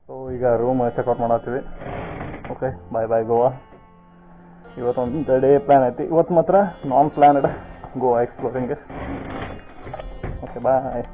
So ಈಗ room checkout ಮಾಡತ್ತೀವಿ okay bye bye Goa ಇವತ್ತೊಂದು ಡೇ ಪ್ಲ್ಯಾನ್ ಐತಿ ಇವತ್ತು ಮಾತ್ರ non planned Goa exploring okay bye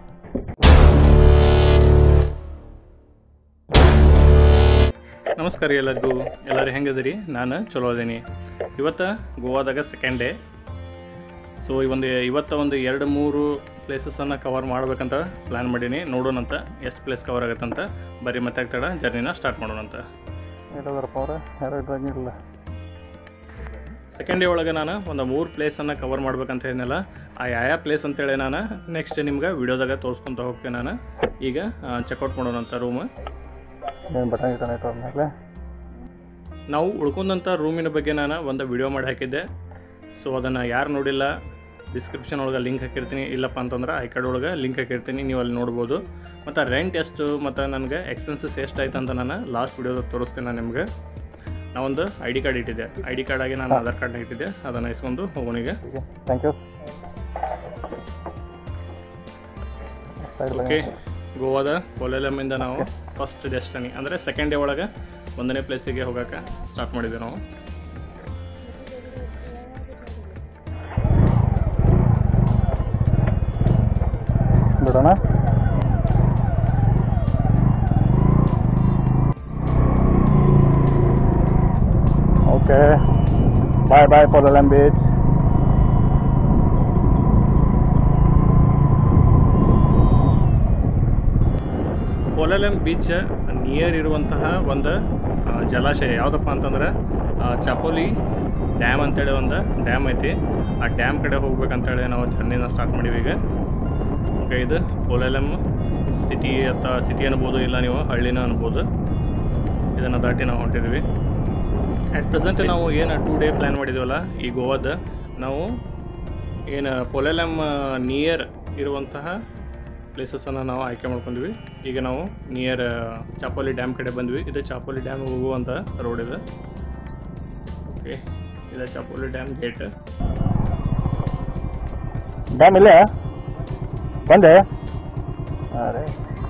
ನಮಸ್ಕಾರ ರೀ ಎಲ್ಲರಿಗೂ ಎಲ್ಲರೂ ಹೆಂಗದಿರಿ ನಾನು ಚಲೋ ಅದೀನಿ ಇವತ್ತು ಗೋವಾದಾಗ ಸೆಕೆಂಡ್ ಡೇ ಸೊ ಈ ಒಂದು ಇವತ್ತು ಒಂದು ಎರಡು ಮೂರು ಪ್ಲೇಸಸನ್ನು ಕವರ್ ಮಾಡ್ಬೇಕಂತ ಪ್ಲ್ಯಾನ್ ಮಾಡೀನಿ ನೋಡೋಣಂತ ಎಷ್ಟು ಪ್ಲೇಸ್ ಕವರ್ ಆಗತ್ತಂತ ಬರೀ ಮತ್ತೆ ಆಗ್ತಾಡ ಜರ್ನಿನ ಸ್ಟಾರ್ಟ್ ಮಾಡೋಣಂತ ಹೇಳಿದ್ರಪ್ಪ ಅವ್ರೆ ಯಾರು ಇದ್ರಾಗಿಲ್ಲ ಸೆಕೆಂಡ್ ಡೇ ಒಳಗೆ ನಾನು ಒಂದು ಮೂರು ಪ್ಲೇಸನ್ನು ಕವರ್ ಮಾಡ್ಬೇಕಂತ ಹೇಳಿದ್ನಲ್ಲ ಆ ಯಾವ ಪ್ಲೇಸ್ ಅಂತೇಳಿ ನಾನು ನೆಕ್ಸ್ಟ್ ನಿಮ್ಗೆ ವಿಡಿಯೋದಾಗ ತೋರಿಸ್ಕೊಂತ ಹೋಗ್ತೀನಿ ನಾನು ಈಗ ಚೆಕ್ಔಟ್ ಮಾಡೋಣಂತ ರೂಮ್ ಏನು ಬಟನ್ ಗಿಟನ್ ಐತೆ ಮೇಲೆ ನಾವು ಉಳ್ಕೊಂಡಂಥ ರೂಮಿನ ಬಗ್ಗೆ ನಾನು ಒಂದು ವಿಡಿಯೋ ಮಾಡಿ ಹಾಕಿದ್ದೆ ಸೊ ಅದನ್ನು ಯಾರು ನೋಡಿಲ್ಲ ಡಿಸ್ಕ್ರಿಪ್ಷನ್ ಒಳಗೆ ಲಿಂಕ್ ಹಾಕಿರ್ತೀನಿ ಇಲ್ಲಪ್ಪ ಅಂತಂದ್ರೆ ಐ ಕಾರ್ಡ್ ಒಳಗೆ ಲಿಂಕ್ ಹಾಕಿರ್ತೀನಿ ನೀವು ಅಲ್ಲಿ ನೋಡ್ಬೋದು ಮತ್ತು ರೆಂಟ್ ಎಷ್ಟು ಮತ್ತು ನನಗೆ ಎಕ್ಸ್ಪೆನ್ಸಸ್ ಎಷ್ಟು ಆಯ್ತು ಅಂತ ನಾನು ಲಾಸ್ಟ್ ವಿಡಿಯೋದಾಗ ತೋರಿಸ್ತೀನಿ ನಾನು ನಿಮಗೆ ನಾವೊಂದು ಐ ಡಿ ಕಾರ್ಡ್ ಇಟ್ಟಿದ್ದೆ ಐ ಡಿ ಕಾರ್ಡಾಗಿ ನಾನು ಆಧಾರ್ ಕಾರ್ಡ್ನ ಇಟ್ಟಿದ್ದೆ ಅದನ್ನು ಇಸ್ಕೊಂಡು ಹೋಗೋಣ ಈಗ ಓಕೆ ಥ್ಯಾಂಕ್ ಯು ಓಕೆ ಗೋವಾದ ಕೊಲೆಲಮ್ಮಿಂದ ನಾವು ಫಸ್ಟ್ ಡೆಸ್ಟನಿ ಅಂದರೆ ಸೆಕೆಂಡ್ ಡೇ ಒಳಗೆ ಒಂದನೇ ಪ್ಲೇಸಿಗೆ ಹೋಗೋಕೆ ಸ್ಟಾರ್ಟ್ ಮಾಡಿದ್ವಿ ನಾವು ಬಿಡೋಣ okay bye bye Palolem beach Palolem beach near ಇರುವಂತಹ ಒಂದು ಆ, ಜಲಾಶಯ ಯಾವುದಪ್ಪ ಅಂತಂದ್ರೆ ಆ, ಚಾಪೋಲಿ ಡ್ಯಾಮ್ ಅಂತೇಳಿ ಒಂದು ಡ್ಯಾಮ್ ಐತಿ ಆ ಡ್ಯಾಮ್ ಕಡೆ ಹೋಗ್ಬೇಕಂತೇಳಿ ನಾವು ಜರ್ನಿನ ಸ್ಟಾರ್ಟ್ ಮಾಡೀವಿ ಈಗ ಓಕೆ ಇದು ಪೋಲೆಲಂ ಸಿಟಿ ಅಥವಾ ಸಿಟಿ ಅನ್ಬೋದು ಇಲ್ಲ ನೀವು ಹಳ್ಳಿನ ಅನ್ಬೋದು ಇದನ್ನು ದಾಟಿ ನಾವು ಹೊಂಟಿದ್ವಿ ಆ್ಯಟ್ ಪ್ರೆಸೆಂಟ್ ನಾವು ಏನು ಟೂ ಡೇ ಪ್ಲ್ಯಾನ್ ಮಾಡಿದ್ದೀವಲ್ಲ ಈ ಗೋವಾದ ನಾವು ಏನು ಪೊಲೆಲಂ ನಿಯರ್ ಇರುವಂತಹ ಪ್ಲೇಸಸನ್ನು ನಾವು ಆಯ್ಕೆ ಮಾಡ್ಕೊಂಡ್ವಿ ಈಗ ನಾವು ನಿಯರ್ ಚಾಪೋಲಿ ಡ್ಯಾಮ್ ಕಡೆ ಬಂದ್ವಿ ಇದು ಚಾಪೋಲಿ ಡ್ಯಾಮ್ ಹೋಗುವಂಥ ರೋಡ್ ಇದೆ ಓಕೆ ಇದು ಚಾಪೋಲಿ ಡ್ಯಾಮ್ ಗೇಟ್ ಡ್ಯಾಮ್ ಇಲ್ಲೇ ಬಂದೆ ಅರೆ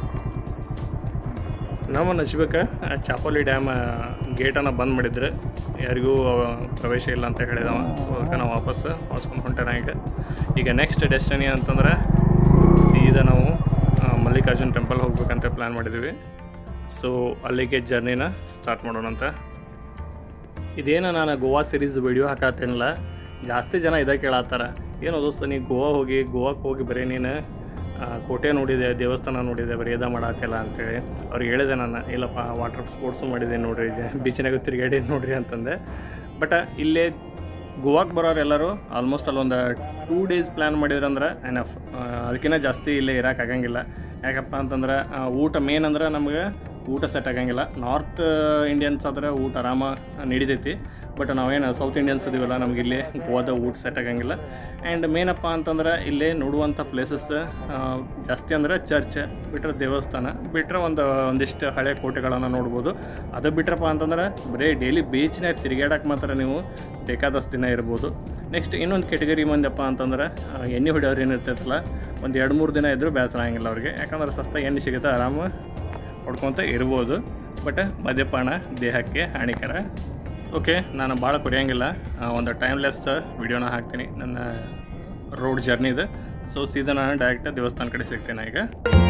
ನಾವು ನಚ್ಬೇಕ ಚಾಪೋಲಿ ಡ್ಯಾಮ್ ಗೇಟನ್ನು ಬಂದ್ ಮಾಡಿದ್ರೆ ಯಾರಿಗೂ ಅವ ಪ್ರವೇಶ ಇಲ್ಲ ಅಂತ ಹೇಳಿದವ ಸೊ ಅದಕ್ಕೆ ನಾವು ವಾಪಸ್ ಹೊಸ್ಕೊಂಡು ಹೊಂಟೇನ ಈಗ ಈಗ ನೆಕ್ಸ್ಟ್ ಡೆಸ್ಟಿನಿ ಅಂತಂದ್ರೆ ಸೀದಾ ನಾವು ಆ, ಮಲ್ಲಿಕಾರ್ಜುನ್ ಟೆಂಪಲ್ ಹೋಗ್ಬೇಕಂತ ಪ್ಲ್ಯಾನ್ ಮಾಡಿದ್ವಿ ಸೊ ಅಲ್ಲಿಗೆ ಜರ್ನಿನ ಸ್ಟಾರ್ಟ್ ಮಾಡೋಣಂತ ಇದೇನು ನಾನು ಗೋವಾ ಸೀರೀಸ್ ವಿಡಿಯೋ ಹಾಕತ್ತೇನಿಲ್ಲ ಜಾಸ್ತಿ ಜನ ಇದೇ ಕೇಳತ್ತಾರ ಏನು ದೋಸ್ತ ನೀ ಗೋವಾ ಹೋಗಿ ಗೋವಾಕ್ಕೆ ಹೋಗಿ ಬರೀ ನೀನು ಆ, ಕೋಟೆ ನೋಡಿದೆ ದೇವಸ್ಥಾನ ನೋಡಿದೆ ಬರೀ ಇದ ಮಾಡತ್ತಿಲ್ಲ ಅಂತೇಳಿ ಅವ್ರಿಗೆ ಹೇಳಿದೆ ನಾನು ಇಲ್ಲಪ್ಪ ವಾಟರ್ ಸ್ಪೋರ್ಟ್ಸು ಮಾಡಿದೆ ನೋಡ್ರಿ ಬೀಚಿನಾಗ ತಿರುಗಾಡಿ ನೋಡ್ರಿ ಅಂತಂದೆ ಬಟ್ ಇಲ್ಲೇ ಗೋವಾಕ್ಕೆ ಬರೋರು ಎಲ್ಲರೂ ಆಲ್ಮೋಸ್ಟ್ ಅಲ್ಲೊಂದು ಟೂ ಡೇಸ್ ಪ್ಲ್ಯಾನ್ ಮಾಡಿದ್ರಂದ್ರೆ ಎನಫ್ ಅದಕ್ಕಿಂತ ಜಾಸ್ತಿ ಇಲ್ಲೇ ಇರೋಕೆ ಆಗಂಗಿಲ್ಲ ಯಾಕಪ್ಪ ಅಂತಂದ್ರೆ ಆ, ಊಟ ಮೇನ್ ಅಂದ್ರೆ ನಮಗೆ ಊಟ ಸೆಟ್ ಆಗಂಗಿಲ್ಲ ನಾರ್ತ್ ಇಂಡಿಯನ್ಸ್ ಆದ್ರೆ ಊಟ ಆರಾಮ ನಡಿತೈತಿ ಬಟ್ ನಾವೇನು ಸೌತ್ ಇಂಡಿಯನ್ಸ್ ಇದೀವಲ್ಲ ನಮ್ಗೆ ಇಲ್ಲಿ ಗೋವಾದ ಊಟ ಸೆಟ್ ಆಗಂಗಿಲ್ಲ ಆ್ಯಂಡ್ ಮೇನಪ್ಪ ಅಂತಂದ್ರೆ ಇಲ್ಲಿ ನೋಡುವಂಥ ಪ್ಲೇಸಸ್ ಜಾಸ್ತಿ ಅಂದ್ರೆ ಚರ್ಚ್ ಬಿಟ್ಟರೆ ದೇವಸ್ಥಾನ ಬಿಟ್ಟರೆ ಒಂದು ಒಂದಿಷ್ಟು ಹಳೆ ಕೋಟೆಗಳನ್ನು ನೋಡ್ಬೋದು ಅದು ಬಿಟ್ರಪ್ಪ ಅಂತಂದ್ರೆ ಬರೀ ಡೈಲಿ ಬೀಚ್ನಾಗ ತಿರುಗಾಡಕ್ಕೆ ಮಾತ್ರ ನೀವು ಬೇಕಾದಷ್ಟು ದಿನ ಇರ್ಬೋದು ನೆಕ್ಸ್ಟ್ ಇನ್ನೊಂದು ಕೆಟಗರಿ ಮಂದಪ್ಪ ಅಂತಂದ್ರೆ ಆ, ಎಣ್ಣೆ ಹೊಡೆಯೋರು ಏನಿರ್ತೈತಲ್ಲ ಒಂದು ಎರಡು ಮೂರು ದಿನ ಇದ್ದರೂ ಬೇಸರ ಆಗಂಗಿಲ್ಲ ಅವ್ರಿಗೆ ಯಾಕಂದ್ರೆ ಸಸ್ತ ಎಣ್ಣೆ ಸಿಗುತ್ತೆ ಆರಾಮ ಹೊಡ್ಕೊತ ಇರ್ಬೋದು ಬಟ್ ಮದ್ಯಪಾನ ದೇಹಕ್ಕೆ ಹಾನಿಕರ ಓಕೆ ನಾನು ಭಾಳ ಕುಡಿಯೋಂಗಿಲ್ಲ ಆ, ಒಂದು ಟೈಮ್ ಲೆಸ್ ವಿಡಿಯೋನ ಹಾಕ್ತೀನಿ ನನ್ನ ರೋಡ್ ಜರ್ನಿದು ಸೊ ಸೀದಾ ನಾನು ಡೈರೆಕ್ಟ್ ದೇವಸ್ಥಾನ ಕಡೆ ಸಿಗ್ತೇನೆ ಈಗ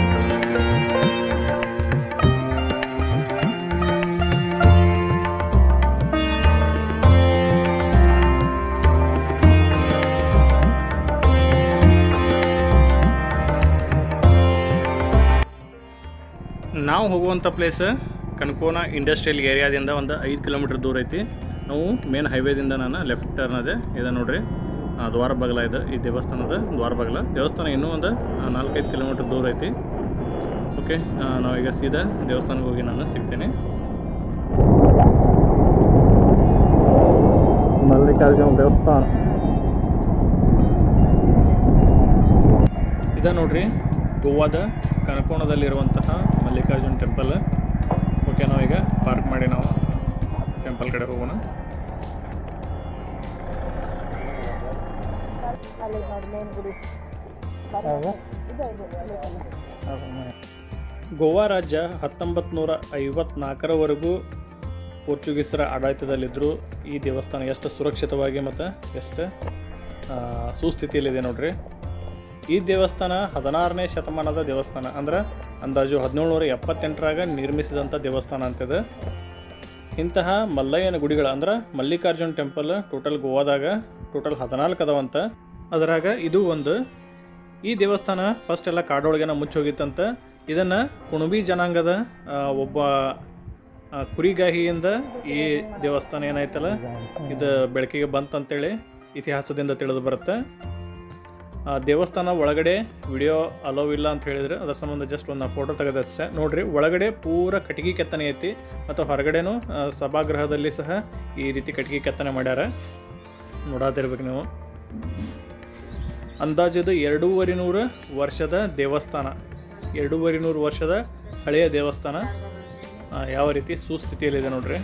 ನಾವು ಹೋಗುವಂಥ ಪ್ಲೇಸ್ ಕನ್ಕೋನ ಇಂಡಸ್ಟ್ರಿಯಲ್ ಏರಿಯಾದಿಂದ ಒಂದು ಐದು ಕಿಲೋಮೀಟ್ರ್ ದೂರ ಐತಿ ನಾವು ಮೇನ್ ಹೈವೇದಿಂದ ನಾನು ಲೆಫ್ಟ್ ಟರ್ನ್ ಅದೇ ಇದೆ ನೋಡ್ರಿ ಆ, ದ್ವಾರ ಬಗಲ ಇದೆ ಈ ದೇವಸ್ಥಾನದ ದ್ವಾರ ಬಗಲ ದೇವಸ್ಥಾನ ಇನ್ನೂ ಒಂದು ಆ, ನಾಲ್ಕೈದು ಕಿಲೋಮೀಟ್ರ್ ದೂರ ಐತಿ ಓಕೆ ನಾವೀಗ ಸೀದಾ ದೇವಸ್ಥಾನಕ್ಕೆ ಹೋಗಿ ನಾನು ಸಿಗ್ತೀನಿ ಮಲ್ಲಿಕಾರ್ಜುನ ದೇವಸ್ಥಾನ ಇದ ನೋಡ್ರಿ ಗೋವಾದ ಕನಕೋಣದಲ್ಲಿರುವಂತಹ ಮಲ್ಲಿಕಾರ್ಜುನ್ ಟೆಂಪಲ್ ಓಕೆ ನಾವೀಗ ಪಾರ್ಕ್ ಮಾಡಿ ನಾವು ಟೆಂಪಲ್ ಕಡೆ ಹೋಗೋಣ ಅಲ್ಲಿ ನೋಡಿ ಮೇನ್ ಗುಡಿ ಹೌದಾ? ಇದು ಇದು ಗೋವಾ ರಾಜ್ಯ ಹತ್ತೊಂಬತ್ತು ನೂರ ಐವತ್ನಾಲ್ಕರವರೆಗೂ ಪೋರ್ಚುಗೀಸರ ಆಡಳಿತದಲ್ಲಿದ್ದರು ಈ ದೇವಸ್ಥಾನ ಎಷ್ಟು ಸುರಕ್ಷಿತವಾಗಿ ಮತ್ತು ಎಷ್ಟು ಆ, ಸುಸ್ಥಿತಿಯಲ್ಲಿದೆ ನೋಡ್ರಿ ಈ ದೇವಸ್ಥಾನ ಹದಿನಾರನೇ ಶತಮಾನದ ದೇವಸ್ಥಾನ ಅಂದ್ರೆ ಅಂದಾಜು ಹದಿನೇಳುನೂರ ಎಪ್ಪತ್ತೆಂಟರಾಗ ನಿರ್ಮಿಸಿದಂಥ ದೇವಸ್ಥಾನ ಅಂತಿದೆ ಇಂತಹ ಮಲ್ಲಯ್ಯನ ಗುಡಿಗಳು ಅಂದ್ರೆ ಮಲ್ಲಿಕಾರ್ಜುನ್ ಟೆಂಪಲ್ ಟೋಟಲ್ ಗೋವಾದಾಗ ಟೋಟಲ್ ಹದಿನಾಲ್ಕು ಅದಾವಂತ ಅದರಾಗ ಇದು ಒಂದು ಈ ದೇವಸ್ಥಾನ ಫಸ್ಟ್ ಎಲ್ಲ ಕಾಡೊಳಗೆನ ಮುಚ್ಚೋಗಿತ್ತಂತ ಇದನ್ನು ಕುಣಬಿ ಜನಾಂಗದ ಆ, ಒಬ್ಬ ಆ, ಕುರಿಗಾಹಿಯಿಂದ ಈ ದೇವಸ್ಥಾನ ಏನಾಯ್ತಲ್ಲ ಇದು ಬೆಳಕಿಗೆ ಬಂತಂತೇಳಿ ಇತಿಹಾಸದಿಂದ ತಿಳಿದು ಬರುತ್ತೆ ಆ ದೇವಸ್ಥಾನ ಒಳಗಡೆ ವಿಡಿಯೋ ಅಲೋ ಇಲ್ಲ ಅಂತ ಹೇಳಿದ್ರೆ ಅದರ ಸಂಬಂಧ ಜಸ್ಟ್ ಒಂದು ಫೋಟೋ ತೆಗೆದಷ್ಟೇ ನೋಡ್ರಿ ಒಳಗಡೆ ಪೂರ ಕಟ್ಟಿಗೆ ಕೆತ್ತನೆ ಐತಿ ಮತ್ತು ಹೊರಗಡೆನೂ ಆ, ಸಭಾಗೃಹದಲ್ಲಿ ಸಹ ಈ ರೀತಿ ಕಟ್ಟಿಗೆ ಕೆತ್ತನೆ ಮಾಡ್ಯಾರ ನೋಡಾತಿರ್ಬೇಕು ನೀವು ಅಂದಾಜಿದು ಎರಡೂವರೆ ನೂರು ವರ್ಷದ ದೇವಸ್ಥಾನ ಎರಡೂವರೆ ನೂರು ವರ್ಷದ ಹಳೆಯ ದೇವಸ್ಥಾನ ಆ, ಯಾವ ರೀತಿ ಸುಸ್ಥಿತಿಯಲ್ಲಿದೆ ನೋಡ್ರಿ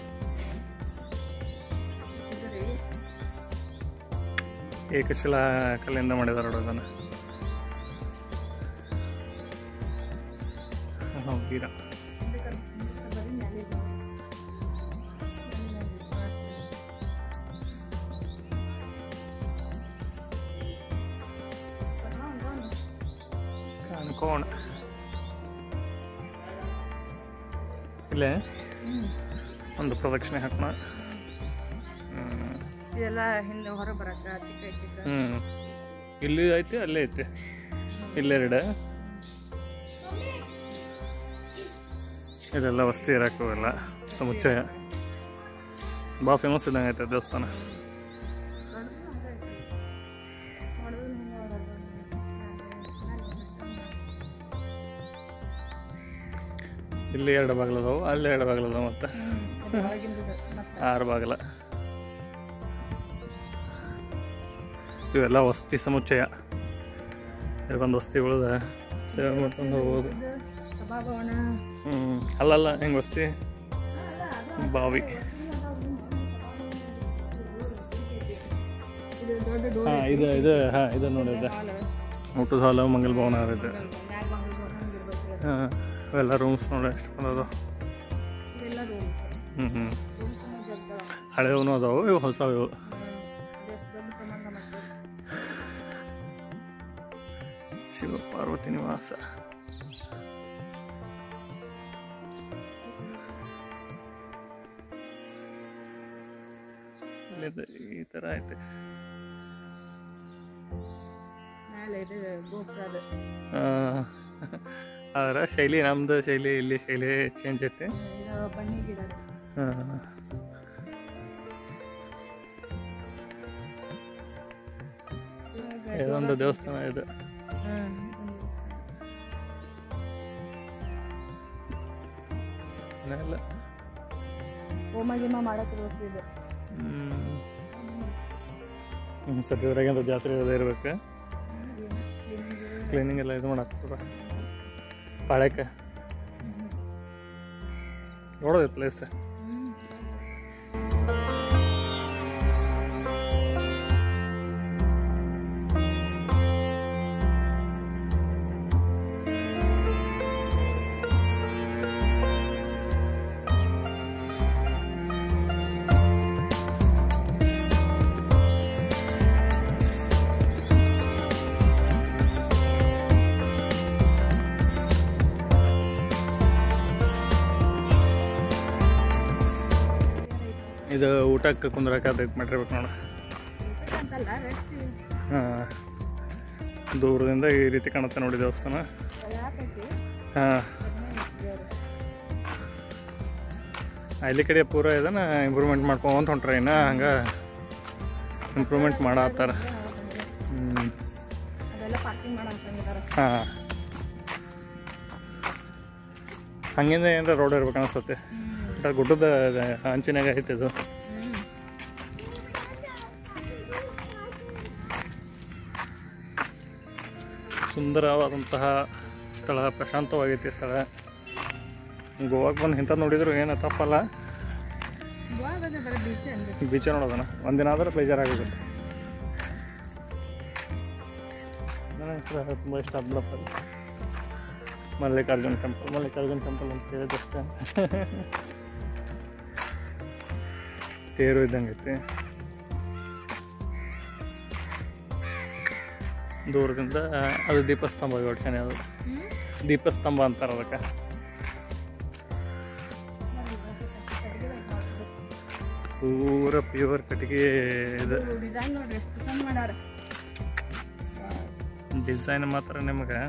ಏಕಶಿಲ ಕಲ್ಲಿಂದ ಮಾಡಿದಾರೆ ನೋಡು ಅದನ್ನು ಹಾಂ ವೀರ ಕಾಣ್ಕೋಣ ಇಲ್ಲೇ ಒಂದು ಪ್ರದಕ್ಷಿಣೆ ಹಾಕೋಣ ಹ್ಮ್. ಇದೆಲ್ಲ ಹಿಂದೆ ಹೊರ ಬರಕ ಚಿಕ್ಕ ಚಿಕ್ಕ ಹ್ಞೂ ಇಲ್ಲಿ ಐತಿ ಅಲ್ಲೇ ಐತಿ ಇಲ್ಲೆರಡು ಇದೆಲ್ಲ ವಸ್ತಿ ಇರಕ್ಕೂ ಎಲ್ಲ ಸಮುಚ್ಚಯ ಭಾಳ ಫೇಮಸ್ ಇದ್ದಂಗೆ ಐತೆ ದೇವಸ್ಥಾನ ಇಲ್ಲಿ ಎರಡು ಬಾಗಿಲದಾವು ಅಲ್ಲಿ ಎರಡು ಬಾಗಿಲದಾವು ಮತ್ತು ಆರು ಬಾಗಿಲ ಇವೆಲ್ಲ ವಸತಿ ಸಮುಚ್ಚಯ ಒಂದು ವಸತಿ ಉಳಿದ ಸೇವೆ ಮಾಡ್ಕೊಂಡು ಹೋಗ್ಬೋದು ಸಭಾಭವನ ಹ್ಞೂ ಅಲ್ಲಲ್ಲ ಹೆಂಗೆ ವಸತಿ ಬಾವಿ ಇದು ದೊಡ್ಡ ಡೋರ್ ಹಾಂ ಇದು ಇದು ಹಾಂ ಇದು ನೋಡಿ ಇದು ಹಾಲ್ ಊಟದ ಹಾಲು ಮಂಗಲ್ ಭವನ ಇದೆ ಮ್ಯಾಗ ಬಂದು ಡೋರ್ ಹಂಗಿರ್ಬೇಕು ಹಾಂ ಅವೆಲ್ಲ ರೂಮ್ಸ್ ನೋಡಿ ಎಷ್ಟು ಬಂದದು ಇದೆಲ್ಲ ರೂಮ್ಸ್ ಹ್ಞೂ ಹ್ಞೂ ರೂಮ್ಸ್ ಜಗ್ಗ ಹಳೆಯವನು ಅದಾವು ಇವು ಹೊಸವು ಇವು ಎಷ್ಟು ದೊಡ್ಡ ಪ್ರಮಾಣ ಮಾಡ್ತಾರೆ ಶಿವ ಪಾರ್ವತಿ ನಿವಾಸ ಇಲ್ಲಿದೆ ಈ ಥರ ಐತೆ ಮೇಲೆ ಇದೆ ಗೋಪುರ ಅದು ಆ, ಆದ್ರೆ ಶೈಲಿ ನಮ್ದು ಶೈಲಿ ಇಲ್ಲಿ ಶೈಲಿ ಚೇಂಜ್ ಐತೆ ಇದು ಬನ್ನಿ ಗಿಡ ಆ. ಇದೊಂದು ದೇವಸ್ಥಾನ ಇದೆ ಎಲ್ಲ ಹೋಮ ಗಿಮ ಮಾಡಕ್ಕೆ ಇದು ಹ್ಞೂ ಸದ್ಯದ್ರಾಗೇಂದ್ರ ಜಾತ್ರೆ ಅದೇ ಇರ್ಬೇಕು ಕ್ಲೀನಿಂಗ್ ಎಲ್ಲ ಇದು ಮಾಡಾಕ್ತದ ಪಾಳ್ಯಕ್ಕೆ ನೋಡೋದು ಪ್ಲೇಸ್ ಇದು ಊಟಕ್ಕೆ ಕುಂದ್ರಕ್ಕೆ ಅದೈತೆ ಮಾಡಿರ್ಬೇಕು ನೋಡ ಅಂತಲ್ಲ ರೆಸ್ಟ್ ಹಾಂ ದೂರದಿಂದ ಈ ರೀತಿ ಕಾಣುತ್ತೆ ನೋಡಿ ದೇವಸ್ಥಾನ ಯಾಕೈತಿ ಹಾಂ ಅಲ್ಲಿ ಕಡೆ ಪೂರ ಇದನ್ನ ಇಂಪ್ರೂವ್ಮೆಂಟ್ ಮಾಡ್ಕೊಂತ ಹೊಂಟ್ರೆ ಇನ್ನ ಹಂಗೆ ಇಂಪ್ರೂವ್ಮೆಂಟ್ ಮಾಡತ್ತಾರ ಹ್ಞೂ ಅದೆಲ್ಲ ಪಾರ್ಕಿಂಗ್ ಮಾಡಂತಂಗಿದಾರ ಹಾಂ ಹಂಗಿಂದ ಏನಾರ ರೋಡ್ ಇರ್ಬೇಕು ಅನಿಸ್ತತೆ ಬಟ್ ಗುಡ್ಡದ ಅಂಚಿನಾಗ ಐತೆ ಇದು ಸುಂದರವಾದಂತಹ ಸ್ಥಳ ಪ್ರಶಾಂತವಾಗೈತಿ ಸ್ಥಳ ಗೋವಾಗೆ ಬಂದು ಇಂಥ ನೋಡಿದ್ರು ಏನು ತಪ್ಪಲ್ಲ ಗೋವಾದಾಗ ಬರೀ ಬೀಚ್ ಅಂದ್ರೆ ಬೀಚ ನೋಡೋದನ ಒಂದಿನ ಆದ್ರೆ ಬೇಜಾರಾಗುತ್ತೆ ನನಗೆ ತುಂಬ ಇಷ್ಟ ಆಗ್ಬಿಡಪ್ಪ ಅದು. ಮಲ್ಲಿಕಾರ್ಜುನ್ ಟೆಂಪಲ್ ಮಲ್ಲಿಕಾರ್ಜುನ್ ಟೆಂಪಲ್ ಅಂತ ಹೇಳಿದಷ್ಟೇ ತೇರು ಇದ್ದಂಗೆ ಐತಿ ದೂರದಿಂದ ಅದು ದೀಪಸ್ತಂಭ ಯೋಚನೆ ಅದು ದೀಪಸ್ತಂಭ ಅಂತಾರೆ ಅದಕ್ಕೆ ಪೂರ ಪ್ಯೂರ್ ಕಟ್ಟಿಗೆ ಇದು ಡಿಸೈನ್ ನೋಡ್ರಿ ಎಷ್ಟು ಚಂದ ಮಾಡ್ಯಾರ ಡಿಸೈನ್ ಮಾತ್ರ ನಿಮಗೆ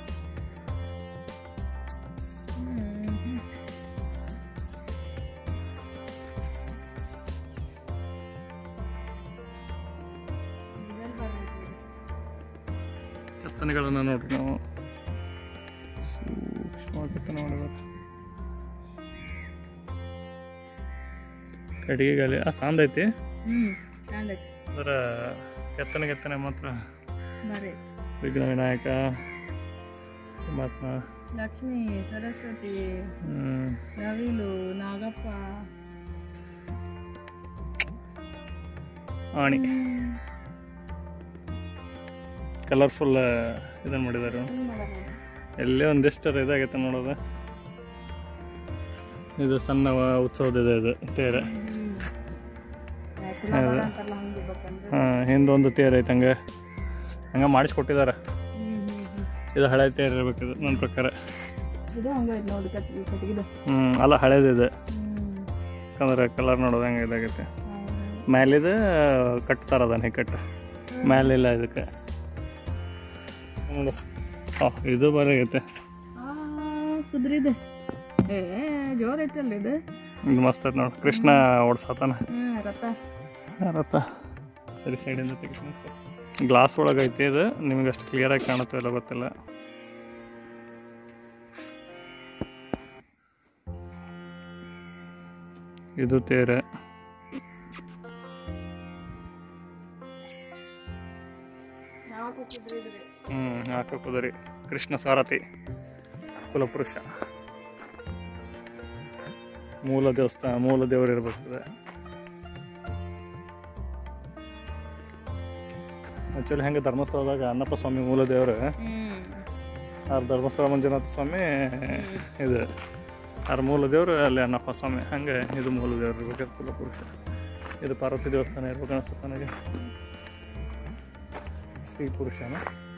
ಡಿಸೈನ್ ಬರ್ತೈತಿ ಕೆತ್ತನೆಗಳನ್ನು ನೋಡ್ರಿ ನಾವು ಸೂಕ್ಷ್ಮ ಕೆತ್ತನೆ ಮಾಡಿದ್ದಾರೆ ಕಡಿಗೆಗಾಲಿ ಆ ಸಾಂದ್ ಐತಿ ಹ್ಞೂ ಚಂದ ಐತಿ ಅದರ ಕೆತ್ತನೆ ಕೆತ್ತನೆ ಮಾತ್ರ ಬರ್ರಿ ವಿಘ್ನ ವಿನಾಯಕ ಪರಮಾತ್ಮ ಲಕ್ಷ್ಮಿ ಸರಸ್ವತಿ ಹ್ಮ್, ನವಿಲು ನಾಗಪ್ಪ ಆಣಿ ಕಲರ್ಫುಲ್ ಇದನ್ನು ಮಾಡಿದ್ದಾರೆ ಚಂದ ಮಾಡ್ಯಾರ ನೋಡ್ರಿ. ಎಲ್ಲೇ ಒಂದಿಷ್ಟು ಇದಾಗೈತೆ ನೋಡೋದು ಇದು ಸಣ್ಣ ವ- ಉತ್ಸವದಿದೆ ಇದು ತೇರ ಹ್ಮ್. ಆ ತುಲಾಭಾರ ಅಂತಾರಲ್ಲ ಹಂಗೆ ಇರ್ಬೇಕಂದ್ರೆ ಹಾಂ ಹಿಂದೊಂದು ತೇರು ಐತೆ ಹಂಗೆ ಹಂಗೆ ಮಾಡಿಸ್ಕೊಟ್ಟಿದ್ದಾರೆ ಹ್ಮ್ ಹ್ಮ್ ಹ್ಮ್ ಇದು ಹಳೆ ತೇರು ಇರ್ಬೇಕು ಇದು ನನ್ನ ಪ್ರಕಾರ ಇದು ಹಂಗೈತೆ ನೋಡಿ ಕಟ್ಟಿಗೆ ಕಟ್ಟಿಗಿದು ಹ್ಞೂ ಅಲ್ಲ ಹಳೇದಿದೆ ಹ್ಮ್ ಯಾಕಂದ್ರೆ ಕಲರ್ ನೋಡೋದು ಹಂಗೆ ಇದಾಗೈತೆ ಹೌದು. ಮೇಲಿದು ಕಟ್ತಾರ ಅದನ್ನ ಕಟ್ಟು ಮೇಲಿಲ್ಲ ಇದಕ್ಕೆ ನೋಡು ಹಾಂ ಇದು ಬರಾಗೈತೆ ಆ ಕುದ್ರಿದೆ ಏ ಜೋರ್ ಐತಲ್ರಿ ಇದು ಇದು ಮಸ್ತ್ ಐತೆ ನೋಡಿ ಕೃಷ್ಣ ಓಡ್ಸತಾನ ಹ್ಮ್ ರಥ ರಥ ಸರಿ ಸೈಡಿಂದ ತೆಗಿತೀನಿ ಸರ್ ಗ್ಲಾಸ್ ಒಳಗೆ ಐತಿ ಇದು ನಿಮಗೆ ಅಷ್ಟು ಕ್ಲಿಯರಾಗಿ ಕಾಣುತ್ತೋ ಇಲ್ಲ ಗೊತ್ತಿಲ್ಲ ಇದು ತೇರೆ ಯಾವಾಗ ಕುದ್ರಿದ್ರಿ ಹ್ಞೂ ಹಾಕ ಕುದುರೆ ಕೃಷ್ಣ ಸಾರಥಿ ಕುಲಪುರುಷ ಮೂಲ ದೇವಸ್ಥಾನ ಮೂಲ ದೇವರು ಇರ್ಬೇಕು ಆ್ಯಕ್ಚುಲಿ ಹೆಂಗೆ ಧರ್ಮಸ್ಥಳದಾಗ ಅನ್ನಪ್ಪ ಸ್ವಾಮಿ ಮೂಲ ದೇವರು ಹ್ಮ್ ಆ ಧರ್ಮಸ್ಥಳ ಮಂಜುನಾಥ ಸ್ವಾಮಿ ಇದು ಆರ ಮೂಲ ದೇವರು ಅಲ್ಲಿ ಅನ್ನಪ್ಪ ಸ್ವಾಮಿ ಹಂಗೆ ಇದು ಮೂಲ ದೇವರು ಇರ್ಬೇಕು ಕುಲಪುರುಷ ಇದು ಪಾರ್ವತಿ ದೇವಸ್ಥಾನ ಇರ್ಬೇಕು ಅನಿಸ್ತದೆ ನನಗೆ ಶ್ರೀ ಪುರುಷನ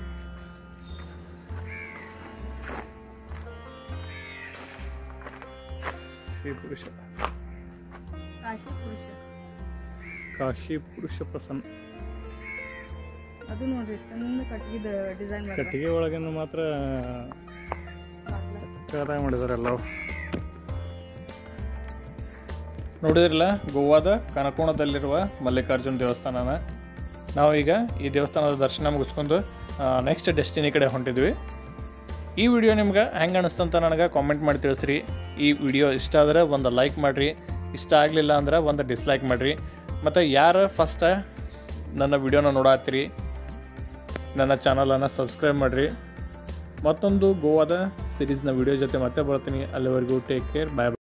ಶ್ರೀ ಪುರುಷ ಕಾಶಿ ಪುರುಷ ಕಾಶಿ ಪುರುಷ ಪ್ರಸನ್ನ ಅದು ನೋಡ್ರಿ ಇಷ್ಟೊಂದು ಕಟ್ಟಿಗಿದ ಡಿಸೈನ್ ಮಾಡ್ಯಾರ ಕಟ್ಟಿಗೆ ಒಳಗಿನ ಮಾತ್ರ ಬಾಗ್ಲ. ಸಕ್ಕತ್ತಾಗಿ ಮಾಡಿದ್ದಾರೆ ಎಲ್ಲವು ನೋಡಿದ್ರಲ್ಲ ಗೋವಾದ ಕನಕೋಣದಲ್ಲಿರುವ ಮಲ್ಲಿಕಾರ್ಜುನ ದೇವಸ್ಥಾನನ ನಾವು ಈಗ ಈ ದೇವಸ್ಥಾನದ ದರ್ಶನ ಮುಗಿಸ್ಕೊಂಡು ನೆಕ್ಸ್ಟ್ ಡೆಸ್ಟಿನಿ ಕಡೆ ಹೊಂಟಿದ್ವಿ ಈ ವಿಡಿಯೋ ನಿಮ್ಗೆ ಹೆಂಗೆ ಅನಿಸ್ತಂತ ನನಗೆ ಕಾಮೆಂಟ್ ಮಾಡಿ ತಿಳಿಸ್ರಿ ಈ ವಿಡಿಯೋ ಇಷ್ಟ ಆದರೆ ಒಂದು ಲೈಕ್ ಮಾಡಿರಿ ಇಷ್ಟ ಆಗಲಿಲ್ಲ ಅಂದ್ರೆ ಒಂದು ಡಿಸ್ಲೈಕ್ ಮಾಡಿರಿ ಮತ್ತು ಯಾರು ಫಸ್ಟ್ ನನ್ನ ವಿಡಿಯೋನ ನೋಡತ್ತೀರಿ ನನ್ನ ಚಾನಲನ್ನು ಸಬ್ಸ್ಕ್ರೈಬ್ ಮಾಡಿರಿ ಮತ್ತೊಂದು ಗೋವಾದ ಸಿರೀಸ್ನ ವಿಡಿಯೋ ಜೊತೆ ಮತ್ತೆ ಬರ್ತೀನಿ ಅಲ್ಲಿವರೆಗೂ ಟೇಕ್ ಕೇರ್ ಬಾಯ್